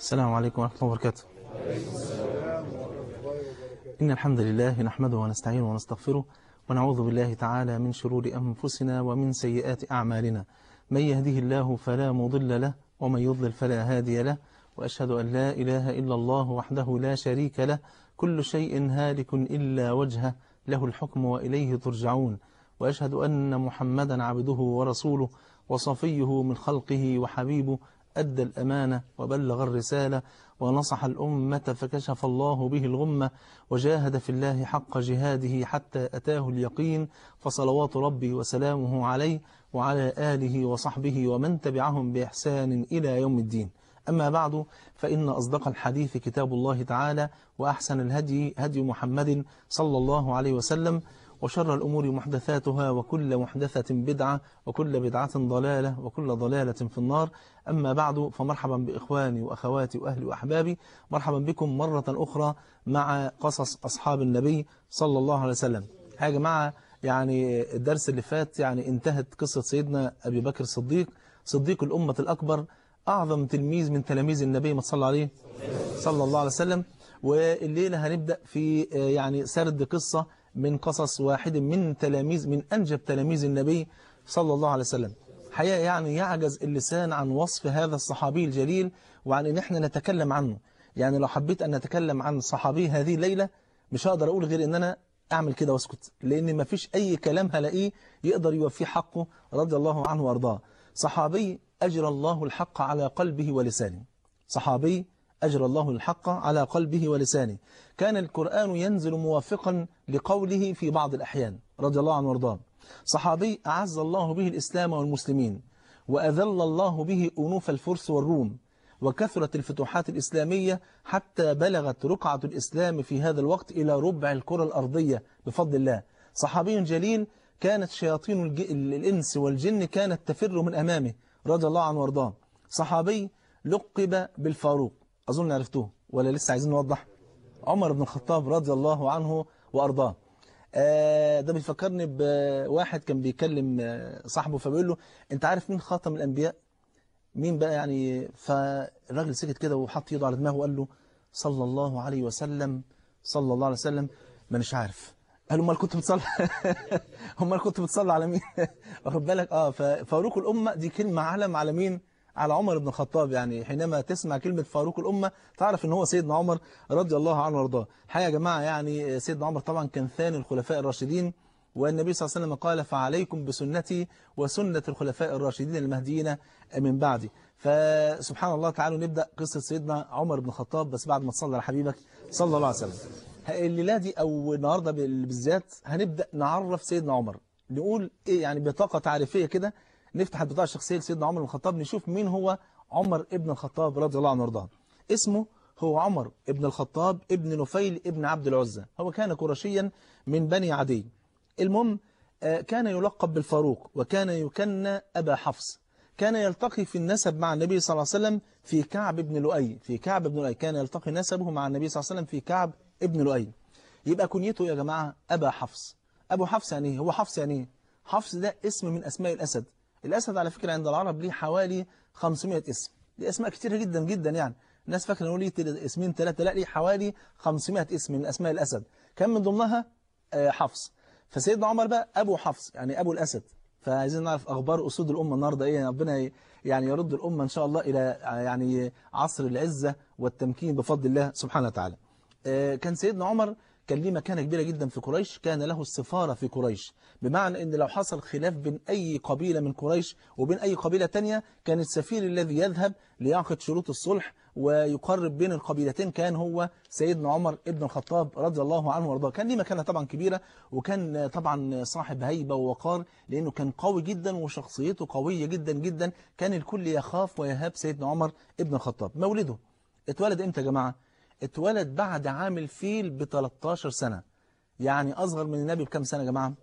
السلام عليكم ورحمة الله وبركاته إن الحمد لله نحمده ونستعينه ونستغفره ونعوذ بالله تعالى من شرور أنفسنا ومن سيئات أعمالنا من يهده الله فلا مضل له ومن يضلل فلا هادي له وأشهد أن لا إله إلا الله وحده لا شريك له كل شيء هالك إلا وجهه له الحكم وإليه ترجعون وأشهد أن محمدا عبده ورسوله وصفيه من خلقه وحبيبه أدى الأمانة وبلغ الرسالة ونصح الأمة فكشف الله به الغمة وجاهد في الله حق جهاده حتى أتاه اليقين فصلوات ربي وسلامه عليه وعلى آله وصحبه ومن تبعهم بإحسان إلى يوم الدين أما بعد فإن أصدق الحديث كتاب الله تعالى وأحسن الهدي هدي محمد صلى الله عليه وسلم وشر الأمور محدثاتها وكل محدثة بدعة وكل بدعة ضلالة وكل ضلالة في النار أما بعد فمرحبا بإخواني وأخواتي وأهلي وأحبابي مرحبا بكم مرة أخرى مع قصص أصحاب النبي صلى الله عليه وسلم يا جماعة يعني الدرس اللي فات يعني انتهت قصة سيدنا أبي بكر الصديق صديق الأمة الأكبر أعظم تلميذ من تلاميذ النبي ما صلى عليه صلى الله عليه وسلم والليلة هنبدأ في يعني سرد قصة من قصص واحد من تلاميذ من أنجب تلاميذ النبي صلى الله عليه وسلم حقيقة يعني يعجز اللسان عن وصف هذا الصحابي الجليل وعن ان احنا نتكلم عنه يعني لو حبيت أن نتكلم عن صحابي هذه الليلة مش هقدر أقول غير ان أنا أعمل كده واسكت لأن ما فيش أي كلام هلاقيه يقدر يوفي حقه رضي الله عنه وارضاه صحابي أجرى الله الحق على قلبه ولسانه صحابي أجرى الله الحق على قلبه ولسانه كان القرآن ينزل موافقا لقوله في بعض الأحيان رضي الله عنه وارضاه صحابي أعز الله به الإسلام والمسلمين وأذل الله به أنوف الفرس والروم وكثرت الفتوحات الإسلامية حتى بلغت رقعة الإسلام في هذا الوقت إلى ربع الكرة الأرضية بفضل الله صحابي جليل كانت شياطين الإنس والجن كانت تفر من أمامه رضي الله عنه وارضاه صحابي لقب بالفاروق أظن عرفتوه ولا لسه عايزين نوضح عمر بن الخطاب رضي الله عنه وأرضاه آه ده بيفكرني بواحد كان بيكلم صاحبه فبيقول له انت عارف مين خاتم الأنبياء مين بقى يعني فالراجل سكت كده وحط يده على دماغه وقال له صلى الله عليه وسلم صلى الله عليه وسلم ما مش عارف قال له امال كنت بتصلي امال كنت بتصلي على مين واخد بالك اه ففاروق الامه دي كلمه علم على مين على عمر بن الخطاب يعني حينما تسمع كلمة فاروق الأمة تعرف ان هو سيدنا عمر رضي الله عنه وارضاه حقيقة يا جماعة يعني سيدنا عمر طبعا كان ثاني الخلفاء الراشدين والنبي صلى الله عليه وسلم قال فعليكم بسنتي وسنة الخلفاء الراشدين المهديين من بعدي فسبحان الله تعالوا نبدأ قصة سيدنا عمر بن الخطاب بس بعد ما تصلى على حبيبك صلى الله عليه وسلم الليلة دي أو النهاردة بالذات هنبدأ نعرف سيدنا عمر نقول إيه يعني بطاقة تعريفية كده نفتح البطاقة الشخصية لسيدنا عمر بن الخطاب نشوف مين هو عمر ابن الخطاب رضي الله عنه وارضاه اسمه هو عمر ابن الخطاب ابن نفيل ابن عبد العزة هو كان قرشيا من بني عدي المهم كان يلقب بالفاروق وكان يكنى أبا حفص كان يلتقي في النسب مع النبي صلى الله عليه وسلم في كعب بن لؤي في كعب بن لؤي كان يلتقي نسبه مع النبي صلى الله عليه وسلم في كعب ابن لؤي يبقى كنيته يا جماعة أبا حفص أبو حفص يعني ايه هو حفص يعني ايه حفص ده اسم من أسماء الأسد الأسد على فكرة عند العرب ليه حوالي 500 اسم دي أسماء كتيرة جدا جدا يعني الناس فاكرة انه ليه اسمين ثلاثة لا ليه حوالي 500 اسم من أسماء الأسد كان من ضمنها حفص فسيدنا عمر بقى أبو حفص يعني أبو الأسد فعايزين نعرف أخبار أسود الأمة النهاردة إيه ربنا يعني يرد الأمة إن شاء الله إلى يعني عصر العزة والتمكين بفضل الله سبحانه وتعالى كان سيدنا عمر كان ليه مكانة كبيرة جدا في قريش كان له السفارة في قريش بمعنى ان لو حصل خلاف بين أي قبيلة من قريش وبين أي قبيلة تانية كان السفير الذي يذهب ليعقد شروط الصلح ويقرب بين القبيلتين كان هو سيدنا عمر ابن الخطاب رضي الله عنه وارضاه كان ليه مكانة طبعا كبيرة وكان طبعا صاحب هيبة ووقار لأنه كان قوي جدا وشخصيته قوية جدا جدا كان الكل يخاف ويهاب سيدنا عمر ابن الخطاب مولده اتولد امتى يا جماعة اتولد بعد عام الفيل ب 13 سنة يعني أصغر من النبي بكم سنة يا جماعة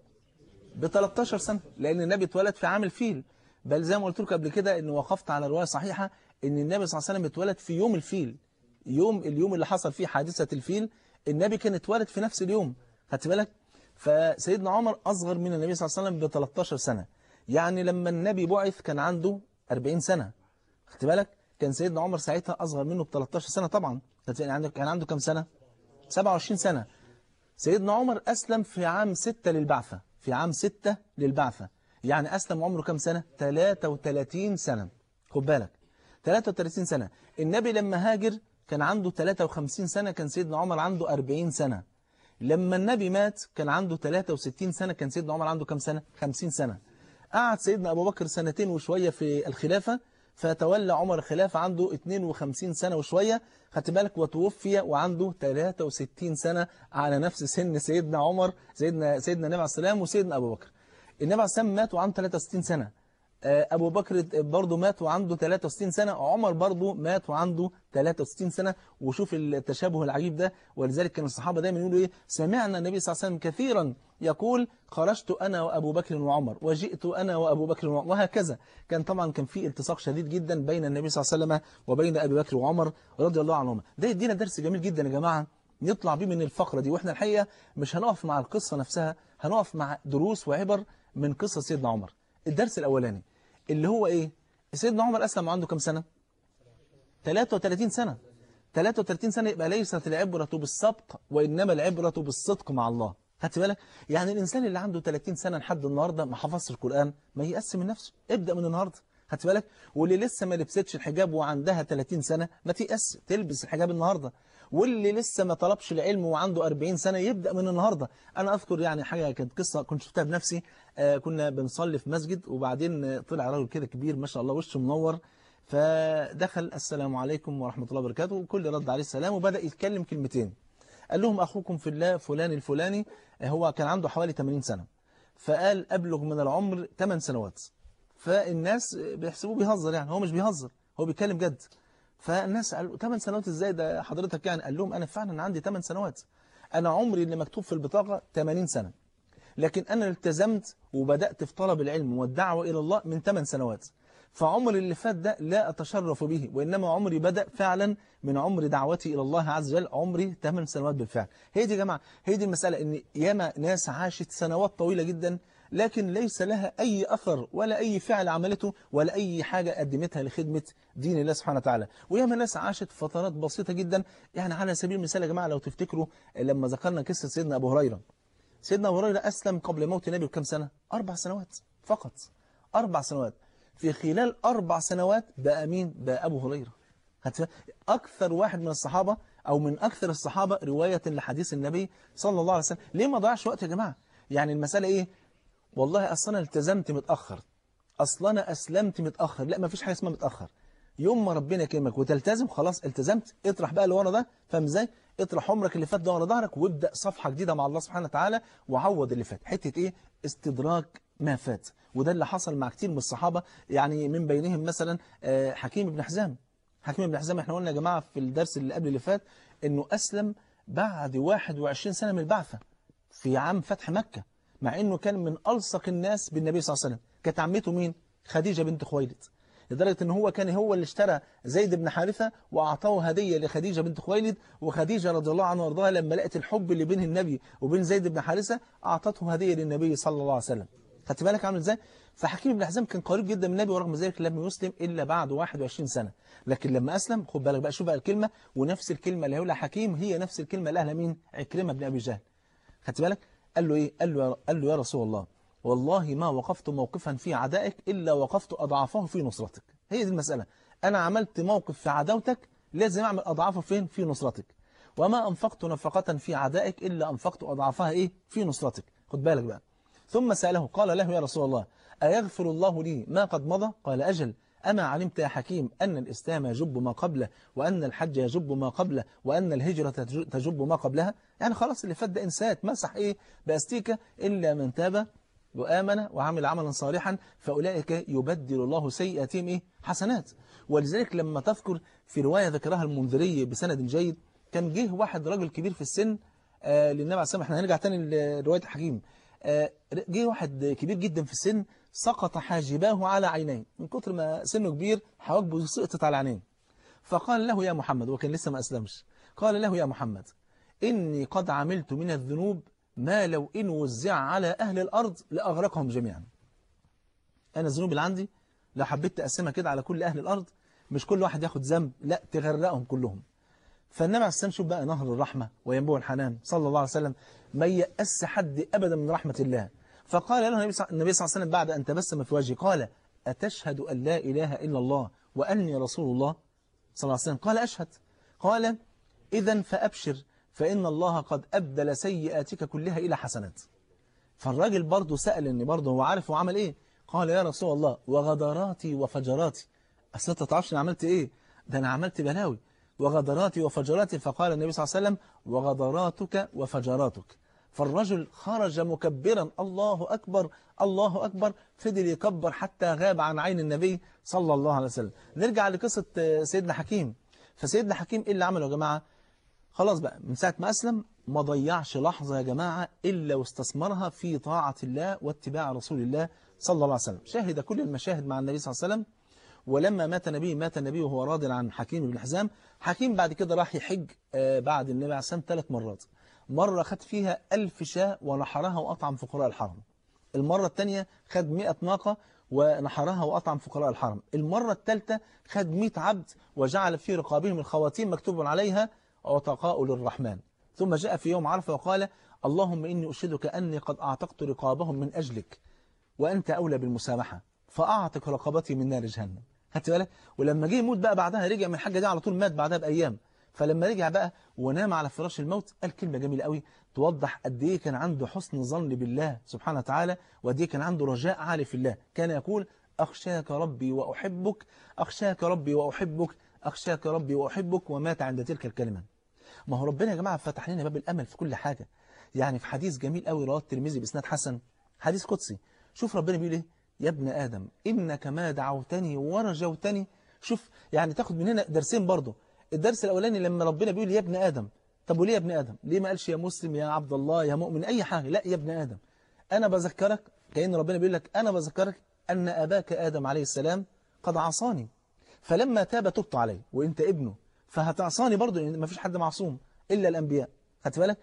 ب 13 سنة لأن النبي اتولد في عام الفيل بل زي ما قلت لكم قبل كده ان وقفت على رواية صحيحة ان النبي صلى الله عليه وسلم اتولد في يوم الفيل يوم اليوم اللي حصل فيه حادثة الفيل النبي كان اتولد في نفس اليوم خدت بالك فسيدنا عمر أصغر من النبي صلى الله عليه وسلم ب 13 سنة يعني لما النبي بعث كان عنده 40 سنة خدت بالك كان سيدنا عمر ساعتها أصغر منه ب 13 سنة طبعا كان عنده كان عنده كام سنة 27 سنة سيدنا عمر أسلم في عام 6 للبعثة في عام 6 للبعثة يعني أسلم عمره كام سنة 33 سنة خد بالك 33 سنة النبي لما هاجر كان عنده 53 سنة كان سيدنا عمر عنده 40 سنة لما النبي مات كان عنده 63 سنة كان سيدنا عمر عنده كام سنة 50 سنة قعد سيدنا أبو بكر سنتين وشوية في الخلافة فتولى عمر الخلافة عنده 52 سنة وشوية خدت بالك وتوفي وعنده 63 سنة على نفس سن سيدنا عمر سيدنا سيدنا النبي عليه السلام وسيدنا أبو بكر النبي عليه السلام مات وعنده 63 سنة أبو بكر برضه مات وعنده 63 سنة عمر برضه مات وعنده 63 سنة وشوف التشابه العجيب ده ولذلك كان الصحابة دايما يقولوا إيه سمعنا النبي صلى الله عليه وسلم كثيرا يقول خرجت أنا وأبو بكر وعمر وجئت أنا وأبو بكر وعمر وهكذا كان طبعا كان في التصاق شديد جدا بين النبي صلى الله عليه وسلم وبين أبي بكر وعمر رضي الله عنهما ده يدينا درس جميل جدا يا جماعة نطلع بيه من الفقرة دي وإحنا الحقيقة مش هنقف مع القصة نفسها هنقف مع دروس وعبر من قصة سيدنا عمر الدرس الأولاني اللي هو ايه سيدنا عمر أسلم عنده كم سنة 33 سنة 33 سنة يبقى ليست العبرة بالسبق وإنما العبرة بالصدق مع الله خدت بالك يعني الإنسان اللي عنده 30 سنة لحد النهاردة ما حفظش القرآن ما يقسم من نفسه ابدأ من النهاردة خدت بالك واللي لسه ما لبستش الحجاب وعندها 30 سنة ما تيأس تلبس الحجاب النهاردة واللي لسه ما طلبش العلم وعنده 40 سنة يبدأ من النهاردة أنا أذكر يعني حاجة كانت قصة كنت شفتها بنفسي آه كنا بنصلي في مسجد وبعدين طلع راجل كده كبير ما شاء الله وشه منور فدخل السلام عليكم ورحمة الله وبركاته وكل رد عليه السلام وبدأ يتكلم كلمتين قال لهم أخوكم في الله فلان الفلاني هو كان عنده حوالي 80 سنة فقال أبلغ من العمر 8 سنوات فالناس بيحسبوه بيهزر يعني هو مش بيهزر هو بيتكلم جد فالناس قالوا 8 سنوات ازاي ده حضرتك يعني قال لهم انا فعلا عندي 8 سنوات انا عمري اللي مكتوب في البطاقة 80 سنة لكن انا التزمت وبدأت في طلب العلم والدعوة الى الله من 8 سنوات فعمري اللي فات ده لا أتشرف به وإنما عمري بدأ فعلا من عمر دعوتي إلى الله عز وجل عمري 8 سنوات بالفعل هي دي يا جماعة هي دي المسألة إن ياما ناس عاشت سنوات طويلة جدا لكن ليس لها أي أثر ولا أي فعل عملته ولا أي حاجة قدمتها لخدمة دين الله سبحانه وتعالى وياما ناس عاشت فترات بسيطة جدا يعني على سبيل المثال يا جماعة لو تفتكروا لما ذكرنا قصة سيدنا أبو هريرة سيدنا أبو هريرة أسلم قبل موت النبي بكم سنة أربع سنوات فقط أربع سنوات في خلال أربع سنوات بقى مين بقى أبو هريرة أكثر واحد من الصحابة أو من أكثر الصحابة رواية لحديث النبي صلى الله عليه وسلم ليه ما ضيعش وقت يا جماعة يعني المسألة إيه والله أصلا التزمت متأخر أصلا أسلمت متأخر لا ما فيش حاجة اسمها متأخر يوم ما ربنا يكرمك وتلتزم خلاص التزمت اطرح بقى اللي ورا ده فاهم ازاي اطرح عمرك اللي فات ده ورا ظهرك وابدأ صفحة جديدة مع الله سبحانه وتعالى وعوض اللي فات حتة ايه استدراك ما فات وده اللي حصل مع كتير من الصحابة يعني من بينهم مثلا حكيم بن حزام حكيم بن حزام احنا قلنا يا جماعة في الدرس اللي قبل اللي فات انه أسلم بعد 21 سنة من البعثة في عام فتح مكة مع انه كان من ألصق الناس بالنبي صلى الله عليه وسلم كانت عمته مين خديجة بنت خويلد لدرجة ان هو كان هو اللي اشترى زيد بن حارثة واعطاه هدية لخديجة بنت خويلد وخديجة رضي الله عنها وارضاها لما لقت الحب اللي بين النبي وبين زيد بن حارثة اعطته هدية للنبي صلى الله عليه وسلم خدت بالك عامل ازاي فحكيم بن حزام كان قريب جدا من النبي ورغم ذلك لم يسلم الا بعد 21 سنة لكن لما اسلم خد بالك بقى شوف بقى الكلمة ونفس الكلمة اللي هيقولها حكيم هي نفس الكلمة اللي قالها مين عكرمة بن ابي جهل خدت بالك قال له ايه قال له قال له يا رسول الله والله ما وقفت موقفا في عدائك إلا وقفت أضعافه في نصرتك هي دي المسألة أنا عملت موقف في عداوتك لازم أعمل أضعافه فين في نصرتك وما أنفقت نفقة في عدائك إلا أنفقت أضعافها إيه في نصرتك خد بالك بقى ثم سأله قال له يا رسول الله أيغفر الله لي ما قد مضى قال أجل أما علمت يا حكيم أن الإسلام يجب ما قبله وأن الحج يجب ما قبله وأن الهجرة تجب ما قبلها يعني خلاص اللي فات ده إنسات مسح إيه بأستيكة إلا من تاب وآمن وعمل عملا صالحا فأولئك يبدل الله سيئاتهم إيه؟ حسنات ولذلك لما تذكر في رواية ذكرها المنذري بسند جيد كان جه واحد راجل كبير في السن آه للنبي عليه الصلاة احنا هنرجع تاني لرواية الحكيم آه جه واحد كبير جدا في السن سقط حاجباه على عينيه من كتر ما سنه كبير حواجبه سقطت على عينيه فقال له يا محمد وكان لسه ما أسلمش قال له يا محمد إني قد عملت من الذنوب ما لو إن وزع على أهل الأرض لأغرقهم جميعا أنا الذنوب اللي عندي لو حبيت تقسمها كده على كل أهل الأرض مش كل واحد ياخد ذنب لا تغرقهم كلهم فالنبي عليه السلام شوف بقى نهر الرحمة وينبوع الحنان صلى الله عليه وسلم ما يأس حد أبدا من رحمة الله فقال له النبي صلى الله عليه وسلم بعد أن تبسم في وجهه قال أتشهد أن لا إله إلا الله وأني رسول الله صلى الله عليه وسلم قال أشهد قال إذا فأبشر فإن الله قد أبدل سيئاتك كلها إلى حسنات فالراجل برضه سأل إن برضه هو عارف هو عمل إيه قال يا رسول الله وغدراتي وفجراتي أصل أنت تعرفش أنا عملت إيه ده أنا عملت بلاوي وغدراتي وفجراتي فقال النبي صلى الله عليه وسلم وغدراتك وفجراتك فالرجل خرج مكبرا الله أكبر الله أكبر فضل يكبر حتى غاب عن عين النبي صلى الله عليه وسلم نرجع لقصة سيدنا حكيم فسيدنا حكيم إيه اللي عمله يا جماعة خلاص بقى من ساعة ما أسلم ما ضيعش لحظة يا جماعة إلا واستثمرها في طاعة الله واتباع رسول الله صلى الله عليه وسلم شاهد كل المشاهد مع النبي صلى الله عليه وسلم ولما مات النبي مات النبي وهو راض عن حكيم بن حزام حكيم بعد كده راح يحج بعد النبي عليه السلام ثلاث مرات مرة خد فيها ألف شاة ونحرها وأطعم فقراء الحرم المرة الثانية خد مئة ناقة ونحرها وأطعم فقراء الحرم المرة الثالثة خد مئة عبد وجعل في رقابهم الخواتيم مكتوب عليها عتقاء للرحمن ثم جاء في يوم عرفة وقال اللهم إني أشهدك أني قد أعتقت رقابهم من أجلك وأنت أولى بالمسامحة فأعتق رقبتي من نار جهنم خدت بالك ولما جه يموت بقى بعدها رجع من الحاجة دي على طول مات بعدها بأيام فلما رجع بقى ونام على فراش الموت قال كلمة جميلة قوي توضح قد ايه كان عنده حسن ظن بالله سبحانه وتعالى وقد ايه كان عنده رجاء عالي في الله كان يقول أخشاك ربي وأحبك أخشاك ربي وأحبك أخشاك ربي وأحبك ومات عند تلك الكلمة ما هو ربنا يا جماعة فتح لنا باب الأمل في كل حاجة يعني في حديث جميل قوي رواه الترمذي بإسناد حسن حديث قدسي شوف ربنا بيقول ايه يا ابن آدم إنك ما دعوتني ورجوتني شوف يعني تاخد من هنا درسين برضه الدرس الأولاني لما ربنا بيقول يا ابن آدم طب وليه يا ابن آدم ليه ما قالش يا مسلم يا عبد الله يا مؤمن أي حاجة لا يا ابن آدم أنا بذكرك كأن ربنا بيقول لك أنا بذكرك أن أباك آدم عليه السلام قد عصاني فلما تاب تبت عليه وإنت ابنه فهتعصاني برضه لأن ما فيش حد معصوم إلا الأنبياء خدت بالك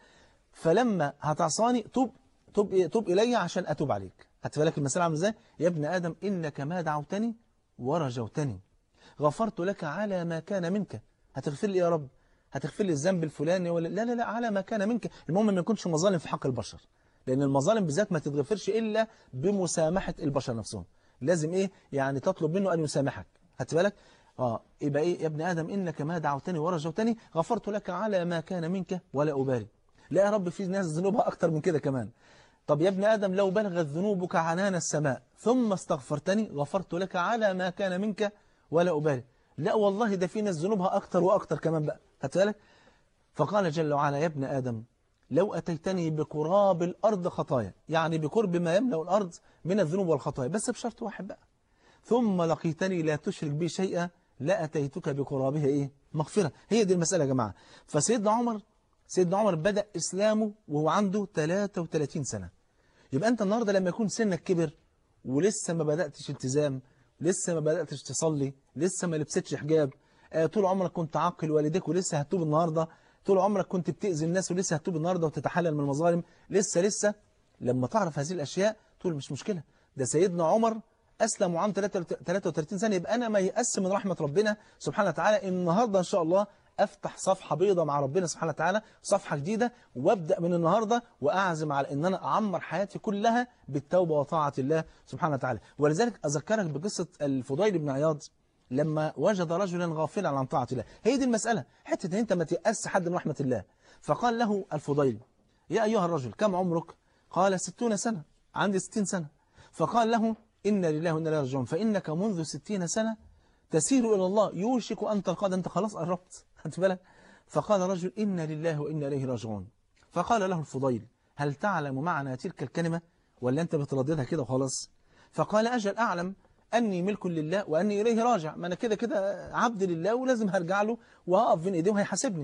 فلما هتعصاني تب تب تب إلي عشان أتوب عليك خدت بالك المسألة عامله ازاي يا ابن آدم إنك ما دعوتني ورجوتني غفرت لك على ما كان منك هتغفر لي يا رب هتغفر لي الذنب الفلاني ولا لا لا لا على ما كان منك المهم ما يكونش مظالم في حق البشر لأن المظالم بالذات ما تتغفرش إلا بمسامحة البشر نفسهم لازم إيه يعني تطلب منه أن يسامحك خدت بالك اه يبقى ايه يا ابن ادم انك ما دعوتني ورجوتني غفرت لك على ما كان منك ولا ابالي لا يا رب في ناس ذنوبها اكتر من كده كمان طب يا ابن ادم لو بلغت ذنوبك عنان السماء ثم استغفرتني غفرت لك على ما كان منك ولا ابالي لا والله ده في ناس ذنوبها اكتر واكتر كمان بقى خدت بالك فقال جل وعلا يا ابن ادم لو أتيتني بقراب الأرض خطايا يعني بقرب ما يملأ الأرض من الذنوب والخطايا بس بشرط واحد بقى ثم لقيتني لا تشرك بي شيئا لا أتيتك بقرابها إيه مغفرة هي دي المسألة يا جماعة فسيدنا عمر سيدنا عمر بدأ إسلامه وهو عنده 33 سنة يبقى أنت النهاردة لما يكون سنك كبر ولسه ما بدأتش التزام لسه ما بدأتش تصلي لسه ما لبستش حجاب آه طول عمرك كنت عاقل والديك ولسه هتوب النهاردة طول عمرك كنت بتأذي الناس ولسه هتوب النهاردة وتتحلل من المظالم لسه لسه لما تعرف هذه الأشياء تقول مش مشكلة ده سيدنا عمر أسلم وعن 33 سنة يبقى أنا ما يأس من رحمة ربنا سبحانه وتعالى النهاردة إن شاء الله أفتح صفحة بيضة مع ربنا سبحانه وتعالى صفحة جديدة وابدأ من النهاردة وأعزم على أن أنا أعمر حياتي كلها بالتوبة وطاعة الله سبحانه وتعالى ولذلك أذكرك بقصة الفضيل بن عياض لما وجد رجلا غافلا عن طاعة الله هي دي المسألة حتة أن أنت ما تيأس حد من رحمة الله فقال له الفضيل يا أيها الرجل كم عمرك قال ستون سنة عندي ستين سنة فقال له إن لله وإنا إليه راجعون فإنك منذ ستين سنة تسير إلى الله يوشك أن تلقى أنت خلاص قربت خدت بالك فقال رجل إن لله وإنا إليه راجعون فقال له الفضيل هل تعلم معنى تلك الكلمة ولا أنت بترددها كده وخلاص فقال أجل أعلم أني ملك لله وأني إليه راجع ما أنا كده كده عبد لله ولازم هرجع له وهقف بين إيديه وهيحاسبني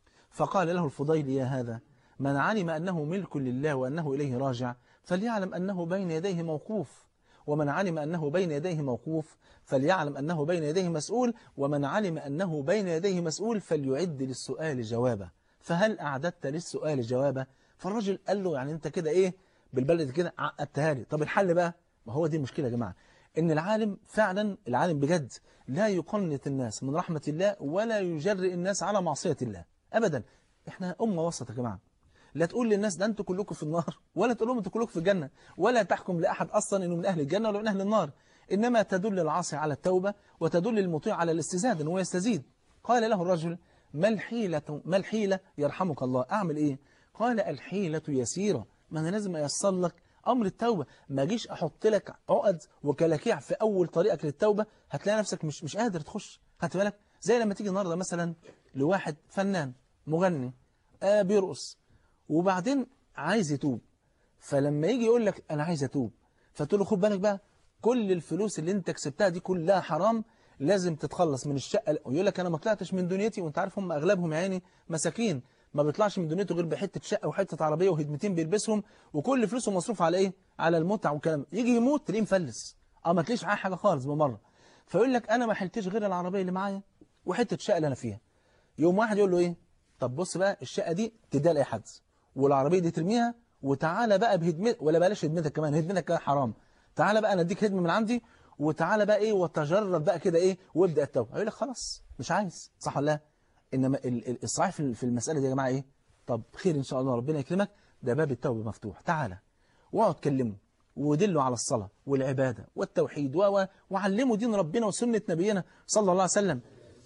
فقال له الفضيل يا هذا من علم أنه ملك لله وأنه إليه راجع فليعلم أنه بين يديه موقوف ومن علم أنه بين يديه موقوف فليعلم أنه بين يديه مسؤول ومن علم أنه بين يديه مسؤول فليعد للسؤال جوابا فهل أعددت للسؤال جوابا فالرجل قال له يعني أنت كده إيه بالبلد كده عقدتها لي طب الحل بقى ما هو دي المشكلة يا جماعة ان العالم فعلا العالم بجد لا يقنط الناس من رحمة الله ولا يجرئ الناس على معصية الله ابدا احنا امة وسط يا جماعة لا تقول للناس ده انتوا كلكم في النار ولا تقول لهم انتوا كلكم في الجنة ولا تحكم لأحد أصلا انه من أهل الجنة ولا من أهل النار إنما تدل العاصي على التوبة وتدل المطيع على الاستزاد ان هو يستزيد قال له الرجل ما الحيلة ما الحيلة يرحمك الله أعمل إيه قال الحيلة يسيرة ما أنا لازم أيسر لك أمر التوبة ما أجيش أحط لك عقد وكلاكيع في أول طريقك للتوبة هتلاقي نفسك مش مش قادر تخش خدت بالك زي لما تيجي النهارده مثلا لواحد فنان مغني آه بيرقص وبعدين عايز يتوب فلما يجي يقول لك أنا عايز أتوب فتقول له خد بالك بقى كل الفلوس اللي انت كسبتها دي كلها حرام لازم تتخلص من الشقة ويقول لك أنا ما طلعتش من دنيتي وانت عارف هم أغلبهم يعني مساكين ما بيطلعش من دنيته غير بحتة شقة وحتة عربية وهدمتين بيلبسهم وكل فلوسه مصروف على إيه على المتع والكلام يجي يموت تلاقيه مفلس اه ما تلاقيش معاه حاجة خالص بمرة فيقول لك أنا ما حلتش غير العربية اللي معايا وحتة شقة اللي أنا فيها يوم واحد يقول له إيه طب بص بقى الشقة دي تديها لأي حد والعربية دي ترميها وتعالى بقى بهدمتك ولا بلاش هدمتك كمان هدمتك كمان حرام تعالى بقى انا اديك هدمه من عندي وتعالى بقى ايه وتجرب بقى كده ايه وابدا التوبه هيقول لك خلاص مش عايز صح ولا لا انما الصحيح في المساله دي يا جماعه ايه طب خير ان شاء الله ربنا يكرمك ده باب التوبه مفتوح تعالى واقعد كلمه ودله على الصلاه والعباده والتوحيد و وعلمه دين ربنا وسنه نبينا صلى الله عليه وسلم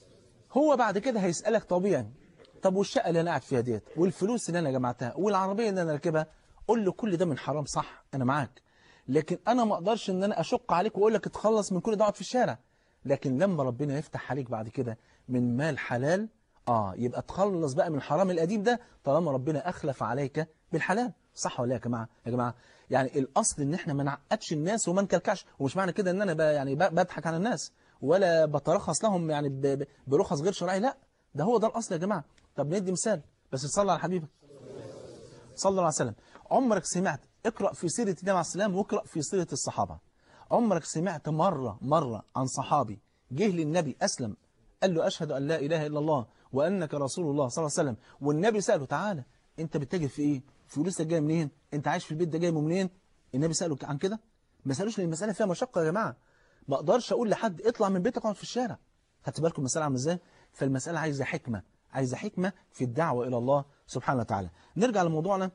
هو بعد كده هيسالك طبيعي طب والشقه اللي انا قاعد فيها ديت والفلوس اللي انا جمعتها والعربيه اللي انا راكبها قول له كل ده من حرام صح انا معاك لكن انا ما اقدرش ان انا اشق عليك واقول لك اتخلص من كل ده اقعد في الشارع لكن لما ربنا يفتح عليك بعد كده من مال حلال اه يبقى تخلص بقى من الحرام القديم ده طالما ربنا اخلف عليك بالحلال صح ولا يا جماعه يا جماعه يعني الاصل ان احنا ما نعقدش الناس وما نكلكعش ومش معنى كده ان انا بقى يعني بضحك على الناس ولا بترخص لهم يعني برخص غير شرعي لا ده هو ده الاصل يا جماعه طب ندي مثال بس صلى على حبيبك صلى الله عليه وسلم عمرك سمعت اقرأ في سيرة النبي عليه السلام واقرأ في سيرة الصحابة عمرك سمعت مرة مرة عن صحابي جه للنبي أسلم قال له أشهد أن لا إله إلا الله وأنك رسول الله صلى الله عليه وسلم والنبي سأله تعالى أنت بتتاجر في إيه فلوسك جايه منين أنت عايش في البيت ده جاي منين النبي سأله عن كده ما سألوش لأن المسألة فيها مشقة يا جماعة ما أقدرش أقول لحد اطلع من بيتك اقعد في الشارع خدت بالكم المسألة عامله إزاي فالمسألة عايزة حكمة عايزة حكمة في الدعوة إلى الله سبحانه وتعالى نرجع لموضوعنا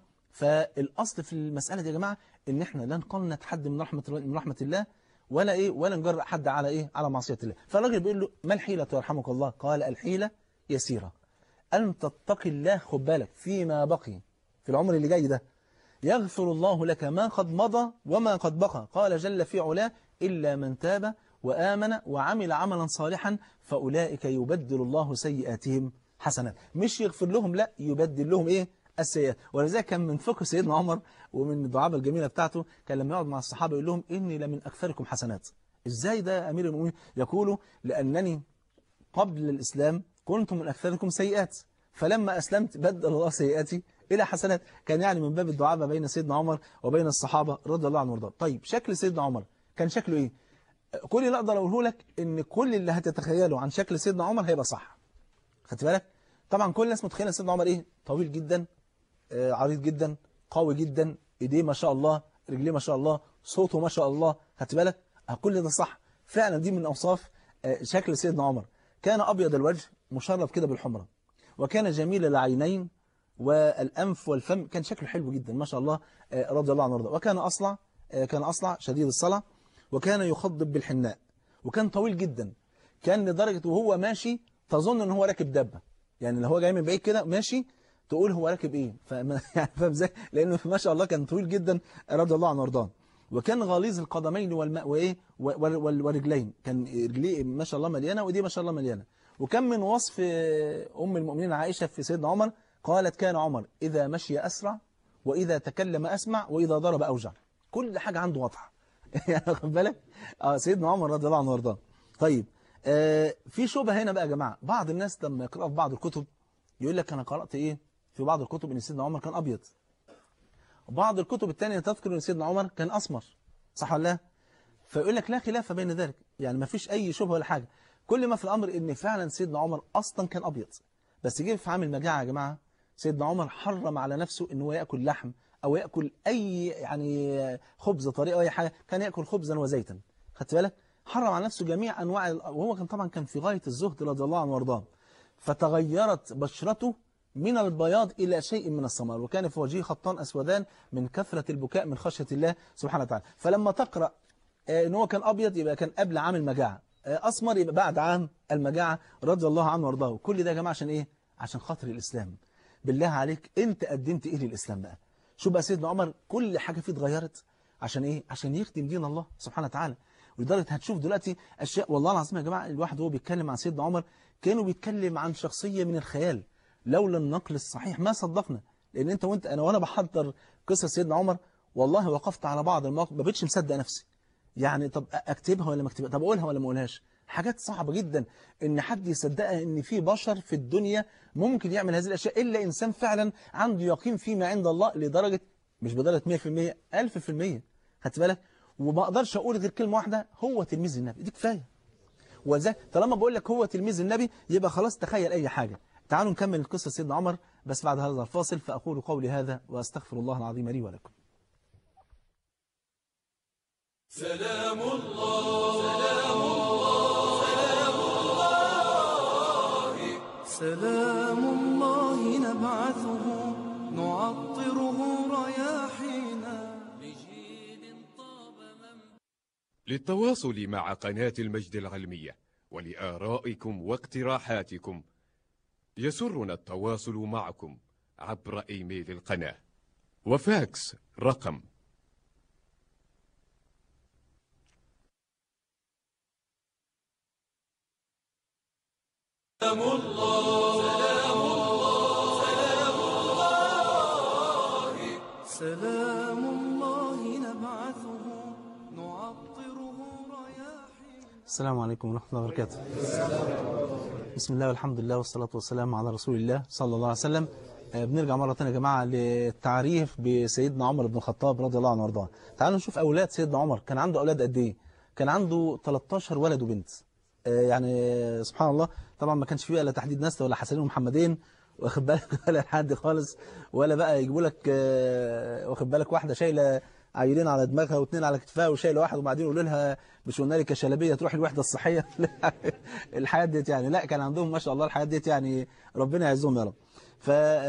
فالأصل في المسألة دي يا جماعة إن إحنا لا نقنط حد من رحمة من رحمة الله ولا إيه ولا نجرأ حد على إيه على معصية الله فالراجل بيقول له ما الحيلة يرحمك الله قال الحيلة يسيرة أن تتقي الله خد بالك فيما بقي في العمر اللي جاي ده يغفر الله لك ما قد مضى وما قد بقى قال جل في علاه إلا من تاب وآمن وعمل عملا صالحا فأولئك يبدل الله سيئاتهم حسنات مش يغفر لهم لا يبدل لهم إيه السيئات ولذلك كان من فقه سيدنا عمر ومن الدعابة الجميلة بتاعته كان لما يقعد مع الصحابة يقول لهم إني لمن أكثركم حسنات إزاي ده أمير المؤمنين يقول لأنني قبل الإسلام كنت من أكثركم سيئات فلما أسلمت بدل الله سيئاتي إلى حسنات كان يعني من باب الدعابة بين سيدنا عمر وبين الصحابة رضي الله عنهم وارضاهم طيب شكل سيدنا عمر كان شكله إيه كل اللي أقدر أقوله لك إن كل اللي هتتخيله عن شكل سيدنا عمر هيبقى صح خدت بالك طبعا كل الناس متخيله سيدنا عمر إيه طويل جدا آه عريض جدا قوي جدا ايديه ما شاء الله رجليه ما شاء الله صوته ما شاء الله خدت بالك كل ده صح فعلا دي من أوصاف آه شكل سيدنا عمر كان أبيض الوجه مشرف كده بالحمرة وكان جميل العينين والأنف والفم كان شكله حلو جدا ما شاء الله آه رضي الله عنه وارضاه وكان أصلع كان أصلع شديد الصلع وكان يخضب بالحناء وكان طويل جدا كان لدرجة وهو ماشي تظن ان هو راكب دبة يعني لو هو جاي من بعيد كده ماشي تقول هو راكب ايه فاهم ازاي لانه ما شاء الله كان طويل جدا رضي الله عنه وارضاه وكان غليظ القدمين والماء وايه والرجلين كان رجليه ما شاء الله مليانه ودي ما شاء الله مليانه وكان من وصف ام المؤمنين عائشه في سيدنا عمر قالت كان عمر اذا مشي اسرع واذا تكلم اسمع واذا ضرب اوجع كل حاجه عنده واضحه يعني واخد بالك اه سيدنا عمر رضي الله عنه وارضاه طيب آه في شبهه هنا بقى يا جماعه بعض الناس لما يقراوا في بعض الكتب يقول لك انا قرات ايه في بعض الكتب ان سيدنا عمر كان ابيض وبعض الكتب الثانيه تذكر ان سيدنا عمر كان اسمر صح ولا لا فيقول لك لا خلاف بين ذلك يعني ما فيش اي شبهه ولا حاجه كل ما في الامر ان فعلا سيدنا عمر اصلا كان ابيض بس جه في عام المجاعه يا جماعه سيدنا عمر حرم على نفسه ان هو ياكل لحم او ياكل اي يعني خبز طريقه او اي حاجه كان ياكل خبزا وزيتا خدت بالك حرم على نفسه جميع انواع ال- وهو كان طبعا كان في غايه الزهد رضي الله عنه وارضاه فتغيرت بشرته من البياض إلى شيء من السمر وكان في وجهه خطان أسودان من كثرة البكاء من خشية الله سبحانه وتعالى فلما تقرأ آه، ان هو كان أبيض يبقى كان قبل عام المجاعة آه، أسمر يبقى بعد عام المجاعة رضي الله عنه وارضاه كل ده يا جماعة عشان إيه؟ عشان خاطر الإسلام بالله عليك أنت قدمت إيه للإسلام بقى شوف بقى سيدنا عمر كل حاجة فيه اتغيرت عشان إيه؟ عشان يخدم دين الله سبحانه وتعالى ولدرجة هتشوف دلوقتي أشياء والله العظيم يا جماعة الواحد وهو بيتكلم عن سيدنا عمر كانوا بيتكلم عن شخصية من الخيال لولا النقل الصحيح ما صدقنا لأن أنت وأنت أنا وأنا بحضر قصة سيدنا عمر والله وقفت على بعض المواقف ما بقتش مصدق نفسي يعني طب أكتبها ولا ما أكتبها طب أقولها ولا ما أقولهاش حاجات صعبة جدا إن حد يصدقها إن في بشر في الدنيا ممكن يعمل هذه الأشياء إلا إنسان فعلا عنده يقين فيما عند الله لدرجة مش بدرجة 100% 1000% خدت بالك وما أقدرش أقول غير كلمة واحدة هو تلميذ النبي دي كفاية ولذلك طالما بقول لك هو تلميذ النبي يبقى خلاص تخيل أي حاجة تعالوا نكمل القصة سيدنا عمر بس بعد هذا الفاصل فأقول قولي هذا وأستغفر الله العظيم لي ولكم سلام الله سلام الله سلام الله سلام الله نبعثه نعطره رياحينا لجيل طاب من للتواصل مع قناة المجد العلمية ولآرائكم واقتراحاتكم يسرنا التواصل معكم عبر إيميل القناة وفاكس رقم سلام الله نبعثه نعطره رياحينا السلام عليكم ورحمة الله وبركاته بسم الله والحمد لله والصلاة والسلام على رسول الله صلى الله عليه وسلم آه، بنرجع مرة تانية يا جماعة للتعريف بسيدنا عمر بن الخطاب رضي الله عنه وارضاه تعالوا نشوف أولاد سيدنا عمر كان عنده أولاد قد إيه كان عنده 13 ولد وبنت آه، يعني آه، سبحان الله طبعا ما كانش فيه ولا تحديد نسل ولا حسنين ومحمدين واخد بالك ولا حد خالص ولا بقى يجيبوا لك آه، واخد بالك واحدة شايلة عيلين على دماغها واثنين على كتفها وشايله واحد وبعدين يقولوا لها مش قلنا لك يا شلبيه تروح الوحده الصحيه الحياه ديت يعني لا كان عندهم ما شاء الله الحياه ديت يعني ربنا يعزهم يا رب ف